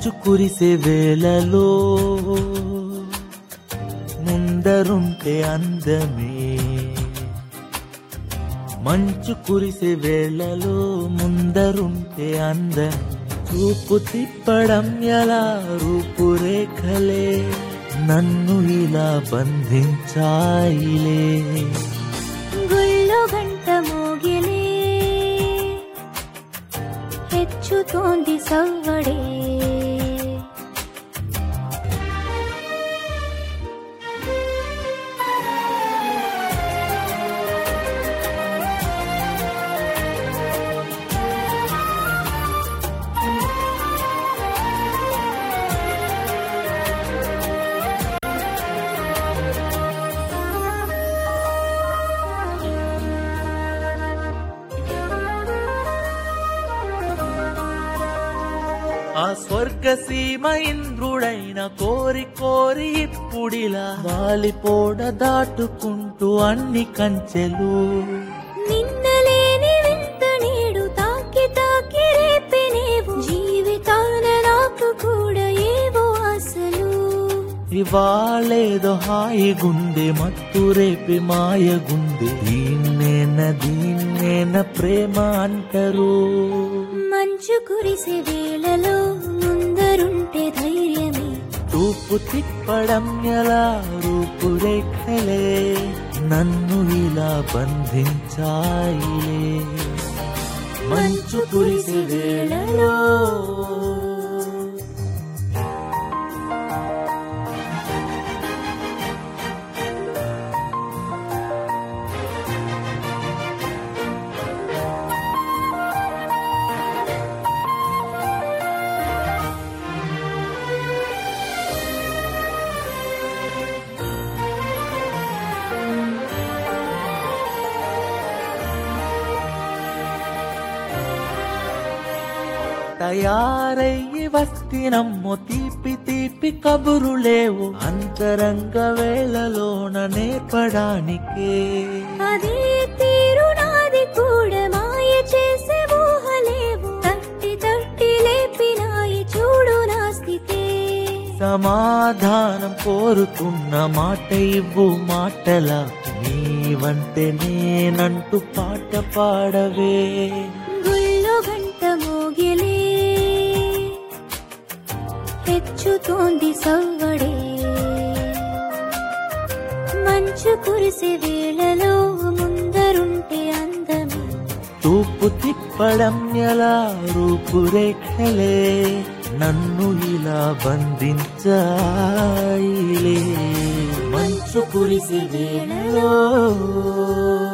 మంచు కురిసే వేళలో ముందరుంటే అందమే మంచు కురిసే వేళలో ముందరుంటే అందం చూపు తిప్పడం ఎలా రూపురేఖలే నన్ను ఇలా బంధించాయిలే గుళ్ళో గంట మోగిలే హెచ్చుతోంది సవ్వడే ఆ స్వర్గసీమ ఇంద్రుడైన కోరి కోరి ఇప్పుడిలా వాలిపోడ దాటుకుంటూ అన్ని కంచెలు నిన్నలేని వింత నేడు తాకి తాకి రేపినేవు జీవితాన నాకు కూడా ఏవో ఆశలు ఇవాళేదో హాయిగుంది మత్తు రేపి మాయగుంది దీన్నేన దీన్నేన ప్రేమ అంటారు మంచు కురిసే వేళలో ముందరుంటే ధైర్యమే చూపు తిప్పడం ఎలా రూపురేఖలే నన్ను ఇలా బంధించాయిలే మంచు కురిసే వేళలో తయారయ్యి వస్తినమ్మో తీపి తీపి కబురులేవు అంతరంగ వేళలోన నేర్పడానికే అదే తీరు నాది కూడా మాయ చేసే ఊహలేవు తట్టి తట్టి లేపినాయి చూడు నా స్థితే సమాధానం కోరుతున్న మాట ఇవ్వు మాటల నీవంటే నేనంటూ పాట పాడవే గుళ్ళో గంట మోగిలే హెచ్చుతోంది సవ్వడే మంచు కురిసే వేళలో ముందరుంటే అందమే తూపు తిప్పడం ఎలా రూపురేఖలే నన్ను ఇలా బంధించాయిలే మంచు కురిసి వేళలో